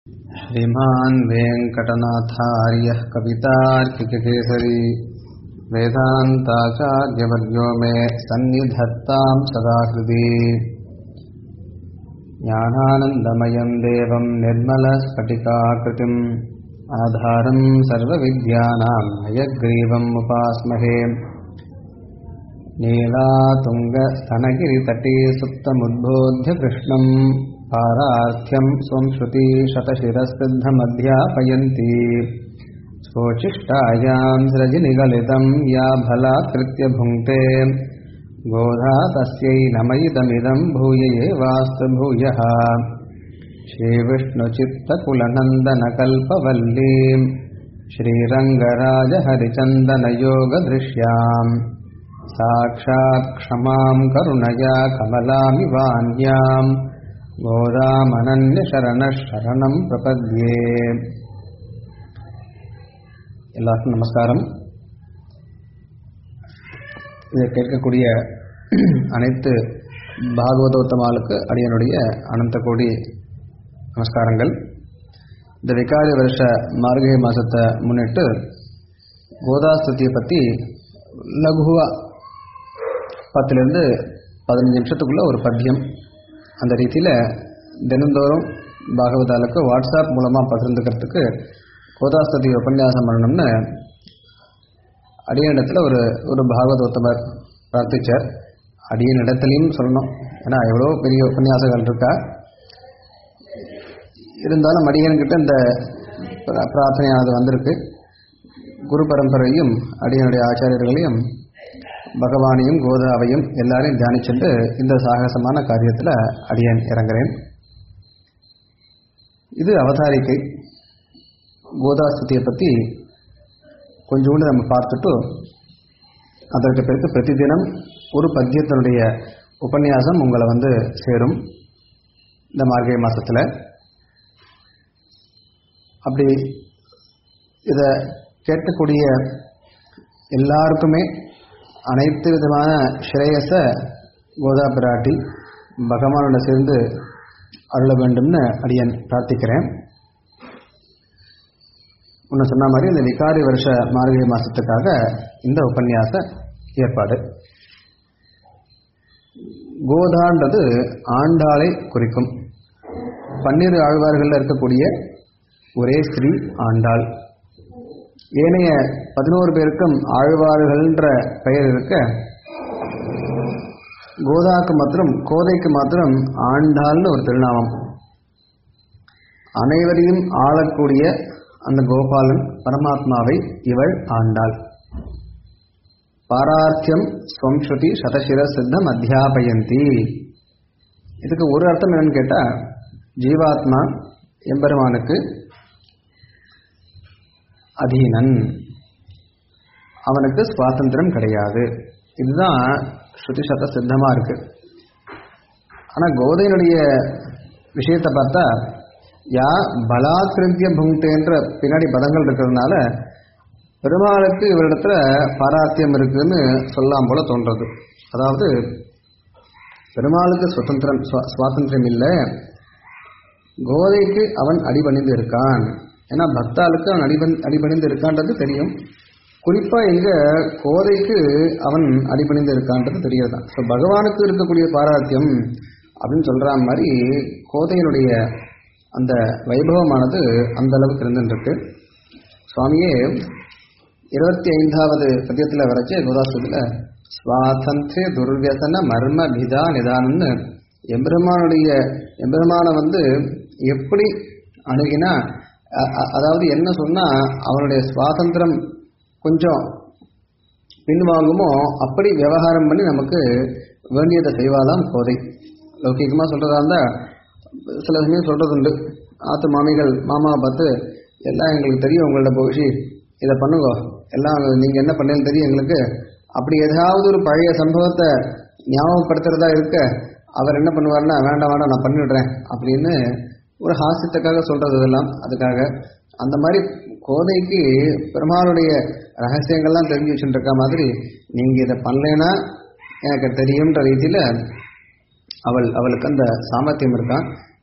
श्रीमान् वेङ्कटनाथार्यः कवितार्किककेसरी वेदान्ताचार्यवर्यो मे सन्निधत्तां सदा हृदि ज्ञानानन्दमयं देवं निर्मलस्फटिकाकृतिम् आधारं सर्वविद्यानां हयग्रीवम् उपास्महे नीलातुङ्गस्तनगिरितटे सुप्तमुद्बोध्य कृष्णम् पारार्थ्यं स्वं श्रुति शतशिरसिद्धमध्यापयन्ति स्वोच्छिष्टायां सृजनिगलितं या भलात्कृत्य भुङ्क्ते गोधा तस्यै नमयिदमिदं भूय एवास्तु भूयः श्रीविष्णुचित्तकुलनन्दनकल्पवल्लीं श्रीरङ्गराजहरिचन्दनयोगदृश्याम् साक्षात् क्षमां करुणया कमलामिवान्याम् கோதாமனன்யசரண சரணம் பிரபத்யே எல்லாருக்கும் நமஸ்காரம் இதை கேட்கக்கூடிய அனைத்து பாகவதோத்தமாளுக்கு அடியனுடைய அனந்த கோடி நமஸ்காரங்கள் இந்த விகாரி வருஷ மார்கழி மாதத்தை முன்னிட்டு கோதாஸ்துதியை பற்றி லகுவா பத்துலேருந்து பதினஞ்சு நிமிஷத்துக்குள்ள ஒரு பத்தியம் அந்த ரீதியில் தினந்தோறும் பாகவதாலுக்கு வாட்ஸ்அப் மூலமாக பகிர்ந்துக்கிறதுக்கு கோதாஸ்ததி உபன்யாசம் பண்ணணும்னு அடியனிடத்தில் ஒரு ஒரு பாகவதோத்தமர் பிரார்த்திச்சார் அடியனிடத்துலையும் சொல்லணும் ஏன்னா எவ்வளோ பெரிய உபன்யாசங்கள் இருக்கா இருந்தாலும் அடியன்கிட்ட இந்த பிரார்த்தனையானது வந்திருக்கு குரு பரம்பரையும் அடியனுடைய ஆச்சாரியர்களையும் பகவானையும் கோதாவையும் எல்லாரையும் தியானிச்சுட்டு இந்த சாகசமான காரியத்தில் அடியன் இறங்குறேன் இது அவதாரிக்கை கோதாஸ்துதியை பற்றி கொஞ்சோண்டு நம்ம பார்த்துட்டு அதற்கு பிறகு பிரதி தினம் ஒரு பத்தியத்தினுடைய உபன்யாசம் உங்களை வந்து சேரும் இந்த மார்கழி மாதத்தில் அப்படி இதை கேட்கக்கூடிய எல்லாருக்குமே அனைத்து விதமான ஸ்ரேயஸ கோதா பிராட்டி பகவானோட சேர்ந்து அருள வேண்டும்னு அடியன் பிரார்த்திக்கிறேன் உன்னை சொன்ன மாதிரி இந்த விகாரி வருஷ மார்கழி மாதத்துக்காக இந்த உபன்யாச ஏற்பாடு கோதான்றது ஆண்டாளை குறிக்கும் பன்னிரு ஆழ்வார்களில் இருக்கக்கூடிய ஒரே ஸ்ரீ ஆண்டாள் ஏனைய பதினோரு பேருக்கும் ஆழ்வார்கள்ன்ற பெயர் இருக்க கோதாக்கு மாத்திரம் கோதைக்கு மாத்திரம் ஆண்டாள்னு ஒரு திருநாமம் அனைவரையும் ஆளக்கூடிய அந்த கோபாலன் பரமாத்மாவை இவள் ஆண்டாள் பாரார்த்தியம் ஸ்வம்ஸ்ருதி சதசிர சித்தம் அத்தியாபயந்தி இதுக்கு ஒரு அர்த்தம் என்னன்னு கேட்டா ஜீவாத்மா எம்பெருமானுக்கு அதீனன் அவனுக்கு சுவாதந்திரம் கிடையாது இதுதான் ஸ்ருதி சத சித்தமாக இருக்கு ஆனால் கோதையினுடைய விஷயத்தை பார்த்தா யா பலாக்கிருத்திய புங்தேன்ற பின்னாடி பதங்கள் இருக்கிறதுனால பெருமாளுக்கு இவரிடத்துல பாராத்தியம் இருக்குன்னு சொல்லலாம் போல தோன்றது அதாவது பெருமாளுக்கு சுதந்திரம் சுவாதந்திரம் இல்லை கோதைக்கு அவன் அடிபணிந்து இருக்கான் ஏன்னா பக்தாளுக்கு அவன் அடிபண் அடிபணிந்து இருக்கான்றது தெரியும் குறிப்பாக இங்கே கோதைக்கு அவன் அடிபணிந்து இருக்கான்றது தெரியறதான் ஸோ பகவானுக்கு இருக்கக்கூடிய பாராத்தியம் அப்படின்னு சொல்கிற மாதிரி கோதையினுடைய அந்த வைபவமானது அந்த அளவுக்கு இருந்துருக்கு சுவாமியே இருபத்தி ஐந்தாவது பத்தியத்தில் வரைச்சு கோதாஸ்தத்தில் சுவாதந்திர துர்வியசன மர்ம பிதா நிதானம்னு எம்பெருமானுடைய எம்பெருமானை வந்து எப்படி அணுகினா அதாவது என்ன சொன்னால் அவனுடைய சுவாதந்திரம் கொஞ்சம் பின்வாங்குமோ அப்படி விவகாரம் பண்ணி நமக்கு வேண்டியதை செய்வாதான் கோதை லௌகிகமாக சொல்கிறதா இருந்தால் சில சமயம் சொல்கிறது உண்டு ஆத்து மாமிகள் மாமாவை பார்த்து எல்லாம் எங்களுக்கு தெரியும் உங்கள்ட்ட போய் இதை பண்ணுங்க எல்லாம் நீங்கள் என்ன பண்ணேன்னு தெரியும் எங்களுக்கு அப்படி ஏதாவது ஒரு பழைய சம்பவத்தை ஞாபகப்படுத்துறதா இருக்க அவர் என்ன பண்ணுவார்னா வேண்டாம் வேண்டாம் நான் பண்ணிவிடுறேன் அப்படின்னு ஒரு ஹாஸ்யத்துக்காக சொல்கிறது இதெல்லாம் அதுக்காக அந்த மாதிரி கோதைக்கு பெருமாளுடைய ரகசியங்கள்லாம் தெரிஞ்சு வச்சுட்டு இருக்க மாதிரி நீங்கள் இதை பண்ணலைன்னா எனக்கு தெரியுன்ற ரீதியில் அவள் அவளுக்கு அந்த சாமர்த்தியம் இருக்கான்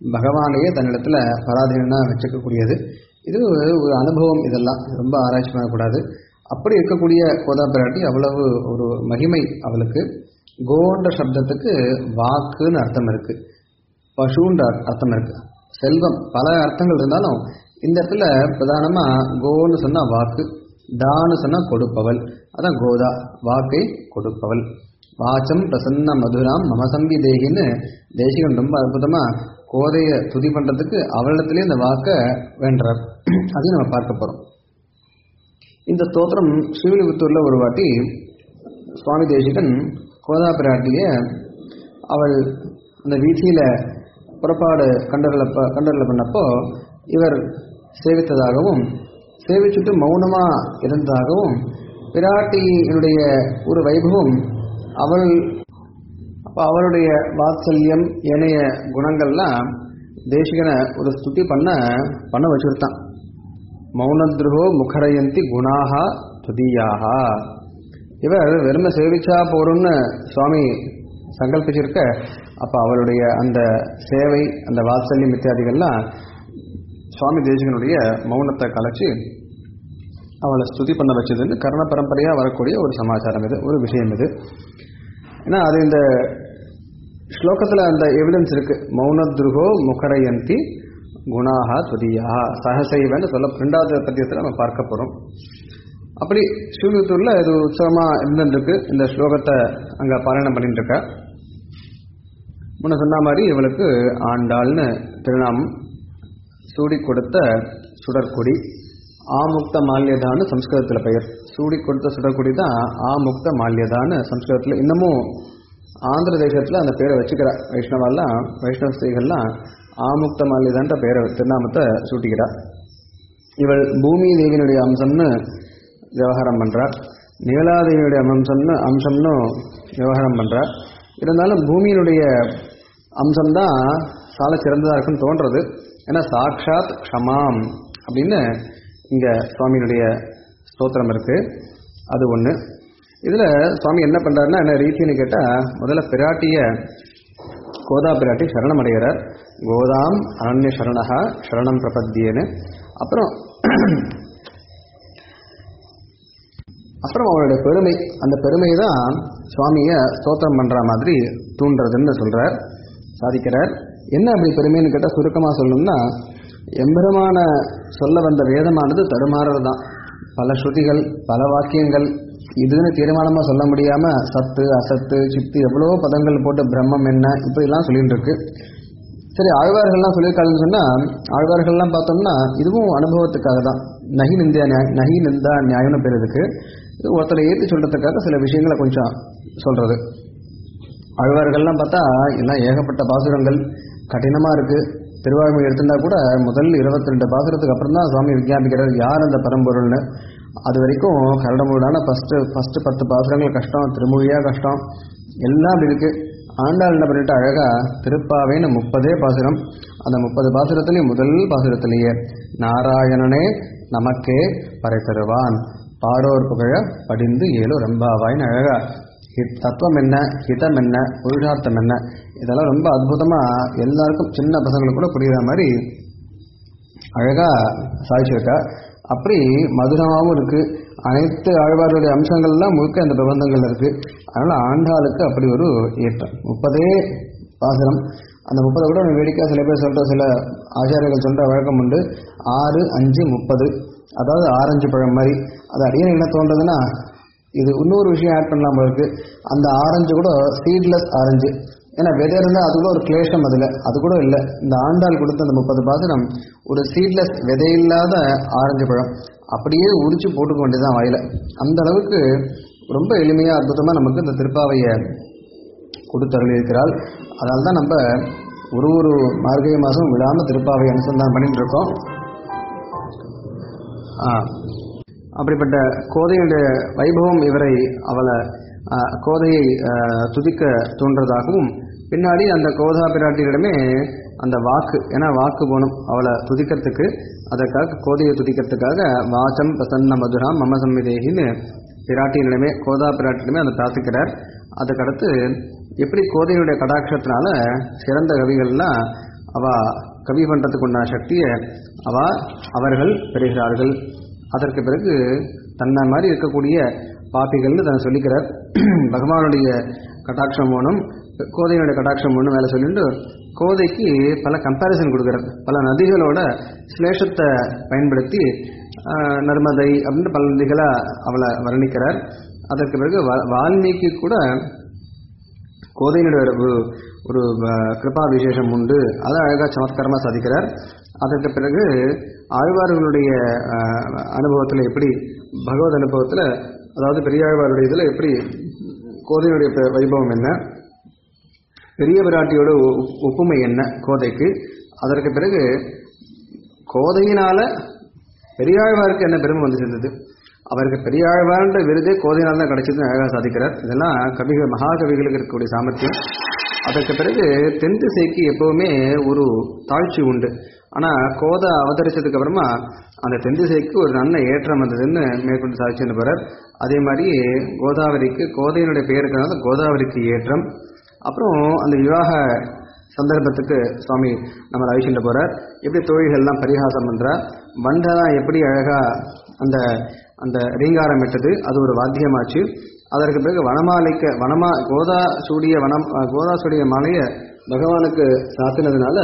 பகவானையே தன்னிடத்துல பராதீனா வச்சுக்கக்கூடியது இது ஒரு அனுபவம் இதெல்லாம் ரொம்ப ஆராய்ச்சி பண்ணக்கூடாது அப்படி இருக்கக்கூடிய கோதா பிராட்டி அவ்வளவு ஒரு மகிமை அவளுக்கு கோன்ற சப்தத்துக்கு வாக்குன்னு அர்த்தம் இருக்கு பசுன்ற அர்த்தம் இருக்கு செல்வம் பல அர்த்தங்கள் இருந்தாலும் இந்த இடத்துல பிரதானமா கோன்னு சொன்னா வாக்கு தான்னு சொன்னா கொடுப்பவள் அதான் கோதா வாக்கை கொடுப்பவள் வாச்சம் பிரசன்ன மதுராம் மமசம்பி தேகின்னு தேசிகன் ரொம்ப அற்புதமா கோதைய துதி பண்றதுக்கு அவளிடத்திலே இந்த வாக்கை வேண்டார் அதையும் நம்ம பார்க்க போறோம் இந்த ஸ்தோத்திரம் ஸ்ரீவில்லிபுத்தூர்ல ஒரு வாட்டி சுவாமி தேசிகன் கோதா பிராட்டிய அவள் அந்த வீதியில புறப்பாடு கண்டறில கண்டறில பண்ணப்போ இவர் சேவித்ததாகவும் சேவிச்சுட்டு மௌனமா இருந்ததாகவும் பிராட்டியினுடைய ஒரு வைபவம் அவள் அப்போ அவளுடைய வாத்சல்யம் ஏனைய குணங்கள்லாம் தேசிகனை ஒரு ஸ்துதி பண்ண பண்ண வச்சுருத்தான் மௌனத்ருகோ முகரயந்தி குணாகா துதியாகா இவர் வெறுமை சேவிச்சா போறோம்னு சுவாமி சங்கல்பிச்சிருக்க அப்ப அவளுடைய அந்த சேவை அந்த வாத்சல்யம் இத்தியாதிகள்லாம் சுவாமி தேசிகனுடைய மௌனத்தை கலைச்சு அவளை ஸ்துதி பண்ண வச்சதுன்னு கர்ண பரம்பரையா வரக்கூடிய ஒரு சமாச்சாரம் இது ஒரு விஷயம் இது ஏன்னா அது இந்த ஸ்லோகத்துல அந்த எவிடன்ஸ் இருக்கு மௌனத்ருகோ முகரயந்தி குணாகா துதியா சகசைவன்னு சொல்ல ரெண்டாவது பத்தியத்தில் நம்ம பார்க்க போறோம் அப்படி ஸ்ரீவித்தூர்ல இது உற்சவமா இருந்துருக்கு இந்த ஸ்லோகத்தை அங்க பாராயணம் பண்ணிட்டு இருக்கா முன்ன சொன்ன மாதிரி இவளுக்கு ஆண்டாள்னு திருநாமம் சூடி கொடுத்த சுடற்குடி ஆமுக்த மால்யதான்னு சம்ஸ்கிருதத்தில் பெயர் சூடி கொடுத்த சுடற்குடி தான் ஆமுக்த மால்யதான்னு சம்ஸ்கிருதத்தில் இன்னமும் ஆந்திர தேசத்தில் அந்த பேரை வச்சுக்கிறா வைஷ்ணவெல்லாம் வைஷ்ணவ ஸ்திரீகள்லாம் ஆமுக்த மால்யதான்ற பேரை திருநாமத்தை சூட்டிக்கிறா இவள் பூமி தேவியினுடைய அம்சம்னு விவகாரம் பண்றா நீலாதேவியுடைய அம்சம்னு அம்சம்னு விவகாரம் பண்றா இருந்தாலும் பூமியினுடைய அம்சம்தான் சால சிறந்ததா இருக்குன்னு தோன்றது ஏன்னா சாக்ஷாத் க்ஷமாம் அப்படின்னு இங்க சுவாமியினுடைய ஸ்தோத்திரம் இருக்கு அது ஒண்ணு இதுல சுவாமி என்ன பண்றாருன்னா என்ன ரீதின்னு கேட்டா முதல்ல பிராட்டிய கோதா பிராட்டி சரணம் அடைகிறார் கோதாம் அனன்ய சரணகா சரணம் பிரபத்தியேன்னு அப்புறம் அப்புறம் அவருடைய பெருமை அந்த பெருமை தான் சுவாமியை ஸ்தோத்திரம் பண்ற மாதிரி தூண்டுறதுன்னு சொல்றார் சாதிக்கிறார் என்ன அப்படி பெருமைன்னு கேட்டால் சுருக்கமாக சொல்லணும்னா எம்பெருமான சொல்ல வந்த வேதமானது தடுமாறது தான் பல ஸ்ருதிகள் பல வாக்கியங்கள் இதுன்னு தீர்மானமாக சொல்ல முடியாம சத்து அசத்து சித்து எவ்வளவோ பதங்கள் போட்டு பிரம்மம் என்ன இப்படிலாம் சொல்லிட்டு இருக்கு சரி ஆழ்வார்கள்லாம் சொல்லியிருக்காங்கன்னு சொன்னா ஆழ்வார்கள்லாம் பார்த்தோம்னா இதுவும் அனுபவத்துக்காக தான் நகி நிந்தியா நியாய நகி நிந்தா நியாயம்னு பேர் இருக்கு இது ஒருத்தரை ஏற்றி சொல்றதுக்காக சில விஷயங்களை கொஞ்சம் சொல்றது ஆழ்வார்கள்லாம் பார்த்தா எல்லாம் ஏகப்பட்ட பாசுரங்கள் கடினமா இருக்கு திருவாய்மொழி எடுத்திருந்தா கூட முதல் இருபத்தி ரெண்டு பாசுரத்துக்கு அப்புறம் தான் சுவாமி விஞ்ஞாபிக்கிறார் யார் அந்த பரம்பொருள்னு அது வரைக்கும் கரடமொழியான ஃபர்ஸ்ட் ஃபர்ஸ்ட் பத்து பாசுரங்கள் கஷ்டம் திருமொழியா கஷ்டம் எல்லாம் அப்படி இருக்கு ஆண்டாள் என்ன பண்ணிட்டு அழகா திருப்பாவேன்னு முப்பதே பாசுரம் அந்த முப்பது பாசுரத்திலேயே முதல் பாசுரத்திலேயே நாராயணனே நமக்கே பறை தருவான் பாரோர் புகழ படிந்து ஏழு ரம்பாவாயின்னு அழகா ஹித் தத்துவம் என்ன ஹிதம் என்ன புருஷார்த்தம் என்ன இதெல்லாம் ரொம்ப அற்புதமா எல்லாருக்கும் சின்ன பசங்களுக்கு கூட புரியுற மாதிரி அழகா சாதிச்சிருக்கா அப்படி மதுரமாகவும் இருக்கு அனைத்து ஆழ்வாருடைய அம்சங்கள்லாம் முழுக்க அந்த பிரபந்தங்கள் இருக்கு அதனால ஆண்டாளுக்கு அப்படி ஒரு ஏற்றம் முப்பதே பாசனம் அந்த முப்பதை கூட வேடிக்கை சில பேர் சொல்ற சில ஆச்சாரியர்கள் சொல்ற வழக்கம் உண்டு ஆறு அஞ்சு முப்பது அதாவது ஆரஞ்சு பழம் மாதிரி அது அடியே என்ன தோன்றதுன்னா இது இன்னொரு விஷயம் ஆட் பண்ணலாம் போல இருக்கு அந்த ஆரஞ்சு கூட சீட்லெஸ் ஆரஞ்சு ஏன்னா விதை இருந்தால் அது கூட ஒரு கிளேஷம் அதில் அது கூட இல்லை இந்த ஆண்டாள் கொடுத்த அந்த முப்பது பாசனம் ஒரு சீட்லெஸ் விதையில்லாத ஆரஞ்சு பழம் அப்படியே உரிச்சு போட்டுக்க வேண்டியதுதான் வாயில அந்த அளவுக்கு ரொம்ப எளிமையாக அற்புதமாக நமக்கு இந்த திருப்பாவையை கொடுத்தருள் இருக்கிறாள் அதனால தான் நம்ம ஒரு ஒரு மார்கழி மாதம் விடாமல் திருப்பாவை அனுசந்தானம் பண்ணிட்டு இருக்கோம் ஆ அப்படிப்பட்ட கோதையுடைய வைபவம் இவரை அவளை ஆ, கோதையை ஆ, துதிக்க தோன்றதாகவும் பின்னாடி அந்த கோதா பிராட்டியிடமே அந்த வாக்கு ஏன்னா வாக்கு போகணும் அவளை துதிக்கிறதுக்கு அதற்காக கோதையை துதிக்கிறதுக்காக வாசம் பிரசன்ன மதுராம் மம சம்மிதேகின்னு பிராட்டியிடமே கோதா பிராட்டியிடமே அதை பிரார்த்திக்கிறார் அதுக்கடுத்து எப்படி கோதையுடைய கடாட்சத்தினால சிறந்த கவிகள்லாம் அவ கவி பண்றதுக்கு உண்டான சக்தியை அவ அவர்கள் பெறுகிறார்கள் அதற்கு பிறகு தன்னை மாதிரி இருக்கக்கூடிய பாப்பிகள்னு தன்னை சொல்லிக்கிறார் பகவானுடைய கட்டாட்சம் வேணும் கோதையினுடைய கட்டாட்சம் வேணும் வேலை சொல்லிட்டு கோதைக்கு பல கம்பேரிசன் கொடுக்குறார் பல நதிகளோட சிலேஷத்தை பயன்படுத்தி ஆஹ், நர்மதை அப்படின்ட்டு பல நதிகளை அவளை வர்ணிக்கிறார் அதற்கு பிறகு வா- வால்மீகி கூட கோதையினுடைய ஒரு ஒரு அஹ், கிருபா விசேஷம் உண்டு அதை அழகாக சமத்காரமாக சாதிக்கிறார் அதற்கு பிறகு ஆழ்வார்களுடைய அனுபவத்தில் எப்படி பகவத் அனுபவத்தில் அதாவது பெரியாழ்வாருடைய இதில் எப்படி கோதையினுடைய பெ- வைபவம் என்ன பெரிய பிராட்டியோட ஒ- ஒப்புமை என்ன கோதைக்கு அதற்கு பிறகு கோதையினால பெரியாழ்வாருக்கு என்ன பெருமை வந்து சேர்ந்தது அவருக்கு பெரியாழ்வார்ன்ற விருதே கோதையினால் தான் கிடைச்சதுன்னு அழகாக சாதிக்கிறார் இதெல்லாம் கவிகள் மகாகவிகளுக்கு இருக்கக்கூடிய சாமர்த்தியம் அதற்கு பிறகு தென் திசைக்கு எப்பவுமே ஒரு தாழ்ச்சி உண்டு ஆனால் கோதை அவதரிச்சதுக்கு அப்புறமா அந்த தென் திசைக்கு ஒரு நல்ல ஏற்றம் வந்ததுன்னு மேற்கொண்டு சாதிச்சுன்னு போறார் அதே மாதிரி கோதாவரிக்கு கோதையினுடைய பெயருக்கிறதுனால கோதாவரிக்கு ஏற்றம் அப்புறம் அந்த விவாக சந்தர்ப்பத்துக்கு சுவாமி நம்ம அழிச்சுட்டு போறார் எப்படி தோழிகள்லாம் பரிகாசம் பண்றார் வண்டெல்லாம் எப்படி அழகா அந்த அந்த ரீங்காரம் இட்டது அது ஒரு வாத்தியமாச்சு அதற்கு பிறகு வனமாலைக்கு வனமா கோதா சூடிய வனம் அஹ், கோதா சூடிய மாலையை பகவானுக்கு சாத்தினதுனால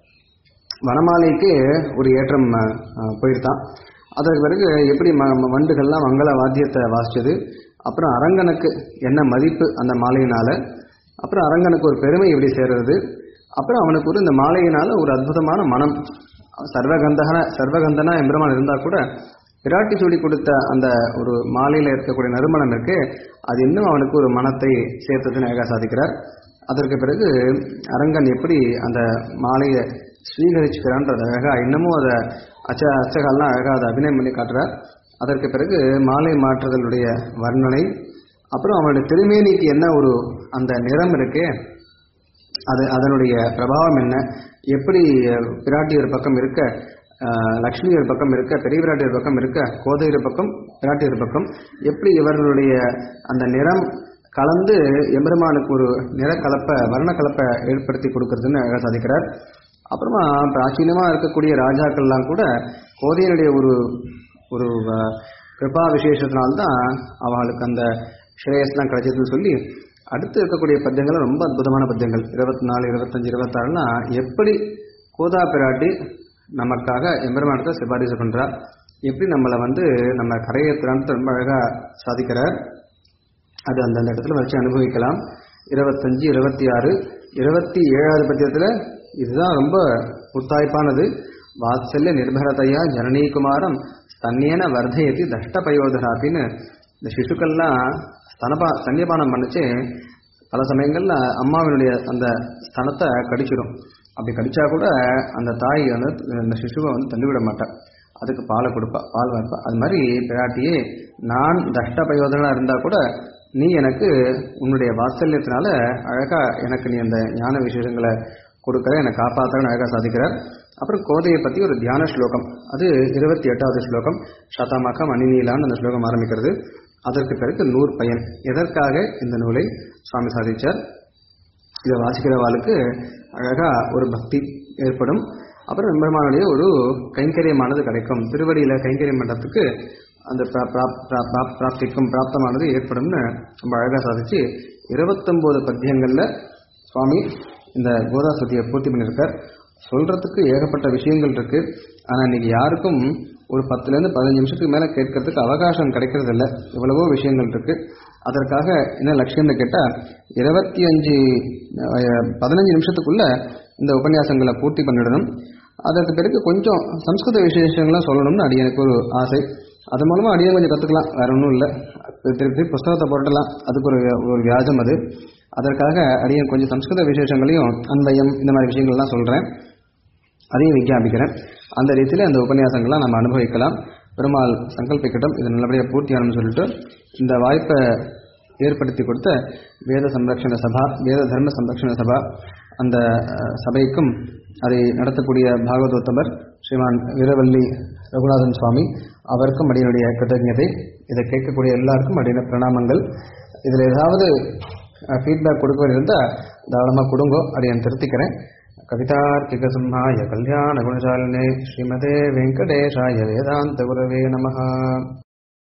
வனமாலைக்கு ஒரு ஏற்றம் அஹ், அஹ், போயிருத்தான் அதற்கு பிறகு எப்படி ம ம- வண்டுகள்லாம் மங்கள வாத்தியத்தை வாசிச்சது அப்புறம் அரங்கனுக்கு என்ன மதிப்பு அந்த மாலையினால அப்புறம் அரங்கனுக்கு ஒரு பெருமை எப்படி சேர்றது அப்புறம் அவனுக்கு ஒரு இந்த மாலையினால ஒரு அற்புதமான மனம் சர்வகந்தகன சர்வகந்தனா எம்பெருமான் இருந்தா கூட பிராட்டி சூடி கொடுத்த அந்த ஒரு மாலையில இருக்கக்கூடிய நறுமணம் இருக்கு அது இன்னும் அவனுக்கு ஒரு மனத்தை சேர்த்ததுன்னு அழகா சாதிக்கிறார் அதற்கு பிறகு அரங்கன் எப்படி அந்த மாலையை ஸ்வீகரிச்சுக்கிறான்றது அழகா இன்னமும் அதை அச்ச அச்சகாலாம் அழகா அதை அபிநயம் பண்ணி காட்டுறார் அதற்கு பிறகு மாலை மாற்றுதலுடைய வர்ணனை அப்புறம் அவனுடைய திருமேனிக்கு என்ன ஒரு அந்த நிறம் இருக்கே அது அதனுடைய பிரபாவம் என்ன எப்படி அஹ், பிராட்டி ஒரு பக்கம் இருக்க அஹ், லக்ஷ்மி ஒரு பக்கம் இருக்க பெரிய பிராட்டி ஒரு பக்கம் இருக்க கோதை ஒரு பக்கம் பிராட்டி ஒரு பக்கம் எப்படி இவர்களுடைய அந்த நிறம் கலந்து எம்பெருமானுக்கு ஒரு நிறக்கலப்பை வர்ணக்கலப்பை ஏற்படுத்தி கொடுக்கறதுன்னு அழகா சாதிக்கிறார் அப்புறமா பிராச்சீனமா இருக்கக்கூடிய ராஜாக்கள்லாம் கூட கோதையினுடைய ஒரு ஒரு அஹ், கிருபா விசேஷத்தினால்தான் அவளுக்கு அந்த ஸ்ரேயஸ்லாம் கிடைச்சதுன்னு சொல்லி அடுத்து இருக்கக்கூடிய பத்தியங்கள் ரொம்ப அற்புதமான பத்தியங்கள் இருபத்தி நாலு இருபத்தஞ்சு இருபத்தாறுலாம் எப்படி கோதா பிராட்டி நமக்காக எம்பெருமானத்தை சிபாரிசு பண்றா எப்படி நம்மளை வந்து நம்ம கரையேற்றுறான்னு ரொம்ப அழகா சாதிக்கிறார் அது அந்தந்த இடத்துல வச்சு அனுபவிக்கலாம் இருபத்தஞ்சு இருபத்தி ஆறு இருபத்தி ஏழாவது பத்தியத்தில் இதுதான் ரொம்ப முத்தாய்ப்பானது வாத்சல்ய நிர்பரதையா ஜனனீகுமாரம் ஸ்தன்யேன வர்தயதி தஷ்டபயோதராபின்னு இந்த சிசுக்கள்லாம் ஸ்தனபா ஸ்தன்யபானம் பண்ணுச்சு பல சமயங்கள்ல அம்மாவினுடைய அந்த ஸ்தனத்தை கடிச்சிடும் அப்படி கடிச்சா கூட அந்த தாய் வந்து அந்த சிசுவை வந்து தள்ளிவிட மாட்டாள் அதுக்கு பாலை கொடுப்பா பால் வார்ப்பா அது மாதிரி பிராட்டியே நான் தஷ்ட பிரயோஜனா இருந்தா கூட நீ எனக்கு உன்னுடைய வாத்சல்யத்தினால அழகா எனக்கு நீ அந்த ஞான விசேஷங்களை கொடுக்குற என்னை காப்பாத்தன்னு அழகா சாதிக்கிறார் அப்புறம் கோதையை பத்தி ஒரு தியான ஸ்லோகம் அது இருபத்தி எட்டாவது ஸ்லோகம் சதமகம் அணிநீலான்னு அந்த ஸ்லோகம் ஆரம்பிக்கிறது அதற்கு பிறகு நூறு பயன் எதற்காக இந்த நூலை சுவாமி சாதிச்சார் இதை வாசிக்கிறவாளுக்கு அழகா ஒரு பக்தி ஏற்படும் அப்புறம் எம்பெருமானுடைய ஒரு கைங்கரியமானது கிடைக்கும் திருவடியில கைங்கரியம் பண்றதுக்கு அந்த பிரா- பிரா- பிரா- பிரா- பிராப்திக்கும் பிராப்தமானது ஏற்படும்னு ரொம்ப அழகா சாதிச்சு இருபத்தொன்பது பத்தியங்கள்ல சுவாமி இந்த கோதா சுத்தியை பூர்த்தி பண்ணியிருக்கார் சொல்றதுக்கு ஏகப்பட்ட விஷயங்கள் இருக்கு ஆனா இன்னைக்கு யாருக்கும் ஒரு பத்துல இருந்து பதினஞ்சு நிமிஷத்துக்கு மேல கேட்கறதுக்கு அவகாசம் கிடைக்கிறது இல்ல எவ்வளவோ விஷயங்கள் இருக்கு அதற்காக என்ன லட்சியம்னு கேட்டா இருபத்தி அஞ்சு அஹ், பதினஞ்சு நிமிஷத்துக்குள்ள இந்த உபன்யாசங்களை பூர்த்தி பண்ணிடணும் அதற்கு பிறகு கொஞ்சம் சம்ஸ்கிருத விசேஷங்கள்லாம் சொல்லணும்னு அடி எனக்கு ஒரு ஆசை அது மூலமா அடியே கொஞ்சம் கத்துக்கலாம் வேற ஒன்றும் இல்லை திருப்பி திருப்பி புஸ்தகத்தை போட்டலாம் அதுக்கு ஒரு ஒரு வியாஜம் அது அதற்காக அடியன் கொஞ்சம் சம்ஸ்கிருத விசேஷங்களையும் அன்வயம் இந்த மாதிரி விஷயங்கள்லாம் சொல்றேன் அதையும் விஞ்ஞாபிக்கிறேன் அந்த ரீதியில் அந்த உபன்யாசங்கள்லாம் நம்ம அனுபவிக்கலாம் பெருமாள் சங்கல்பிக்கட்டும் இது நல்லபடியாக பூர்த்தியானு சொல்லிட்டு இந்த வாய்ப்பை ஏற்படுத்தி கொடுத்த வேத சம்ரக்ஷண சபா வேத தர்ம சம்ரக்ஷண சபா அந்த அஹ், சபைக்கும் அதை நடத்தக்கூடிய பாகவதோத்தமர் ஸ்ரீமான் வீரவல்லி ரகுநாதன் சுவாமி அவருக்கும் அடியனுடைய கிருத்தஜதை இதை கேட்கக்கூடிய எல்லாருக்கும் அடியின பிரணாமங்கள் இதில் ஏதாவது ஃபீட்பேக் கொடுக்க இருந்தால் தாராளமாக கொடுங்கோ அதை நான் திருத்திக்கிறேன் कवितार्किकसिंहाय कल्याणगुणशालिने श्रीमते वेङ्कटेशाय वेदान्तगुरवे नमः